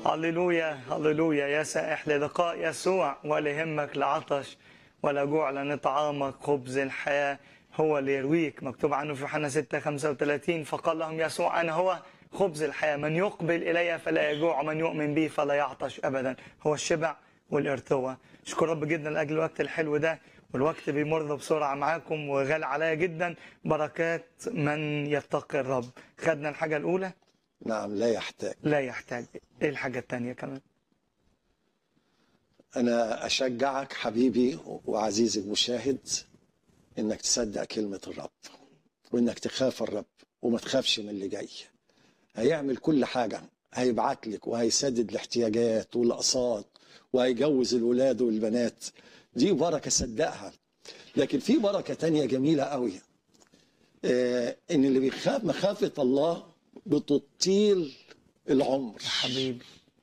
هللويا هللويا يا سائح للقاء يسوع ولا يهمك العطش ولا جوع لأن طعامك خبز الحياة هو اللي يرويك مكتوب عنه في يوحنا 6 35 فقال لهم يسوع أنا هو خبز الحياة من يقبل إلي فلا يجوع ومن يؤمن بي فلا يعطش أبدا هو الشبع والارتوى اشكر رب جدا لاجل الوقت الحلو ده والوقت بيمر بسرعه معاكم وغالي عليا جدا بركات من يتقي الرب خدنا الحاجه الاولى نعم لا يحتاج لا يحتاج ايه الحاجه الثانيه كمان أنا أشجعك حبيبي وعزيزي المشاهد إنك تصدق كلمة الرب وإنك تخاف الرب وما تخافش من اللي جاي هيعمل كل حاجة هيبعت لك وهيسدد الاحتياجات والأقساط وهيجوز الولاد والبنات دي بركة صدقها لكن في بركة تانية جميلة قوي آه إن اللي بيخاف مخافة الله بتطيل العمر حبيبي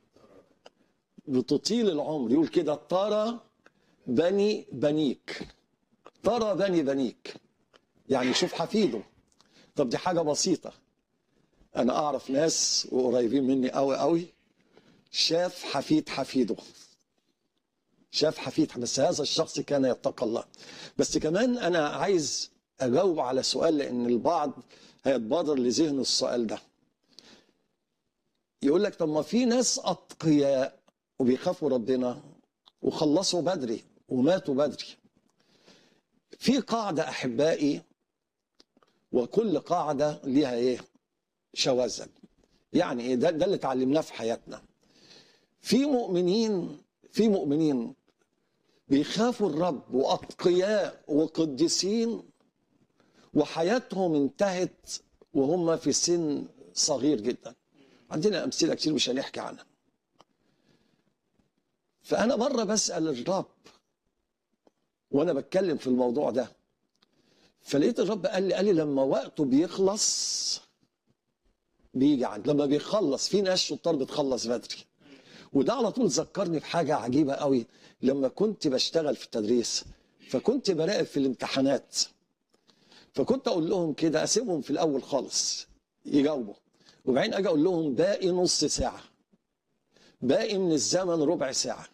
بتطيل العمر يقول كده ترى بني بنيك ترى بني بنيك يعني شوف حفيده طب دي حاجة بسيطة أنا أعرف ناس وقريبين مني قوي قوي شاف حفيد حفيده شاف حفيد بس هذا الشخص كان يتقى الله بس كمان أنا عايز أجاوب على سؤال لأن البعض هيتبادر لذهنه السؤال ده يقول لك طب ما في ناس أتقياء وبيخافوا ربنا وخلصوا بدري وماتوا بدري في قاعدة أحبائي وكل قاعدة ليها إيه شواذ يعني إيه ده, ده اللي اتعلمناه في حياتنا في مؤمنين في مؤمنين بيخافوا الرب وأتقياء وقديسين وحياتهم انتهت وهم في سن صغير جدا عندنا أمثلة كتير مش هنحكي عنها فأنا مرة بسأل الرب وأنا بتكلم في الموضوع ده فلقيت الرب قال لي قال لي لما وقته بيخلص بيجي عند لما بيخلص في ناس شطار بتخلص بدري وده على طول ذكرني بحاجة عجيبة قوي لما كنت بشتغل في التدريس فكنت براقب في الامتحانات فكنت أقول لهم كده أسيبهم في الأول خالص يجاوبوا وبعدين أجي أقول لهم باقي نص ساعة باقي من الزمن ربع ساعة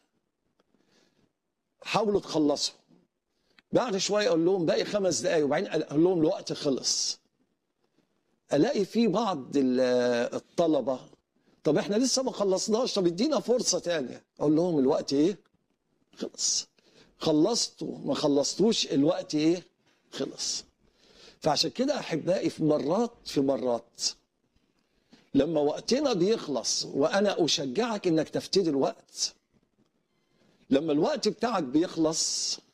حاولوا تخلصوا بعد شوية أقول لهم باقي خمس دقايق وبعدين أقول لهم الوقت خلص ألاقي في بعض الطلبة طب احنا لسه ما خلصناش طب ادينا فرصة تانية أقول لهم الوقت إيه خلص خلصتوا ما خلصتوش الوقت إيه خلص فعشان كده أحبائي في مرات في مرات لما وقتنا بيخلص وانا اشجعك انك تفتدي الوقت لما الوقت بتاعك بيخلص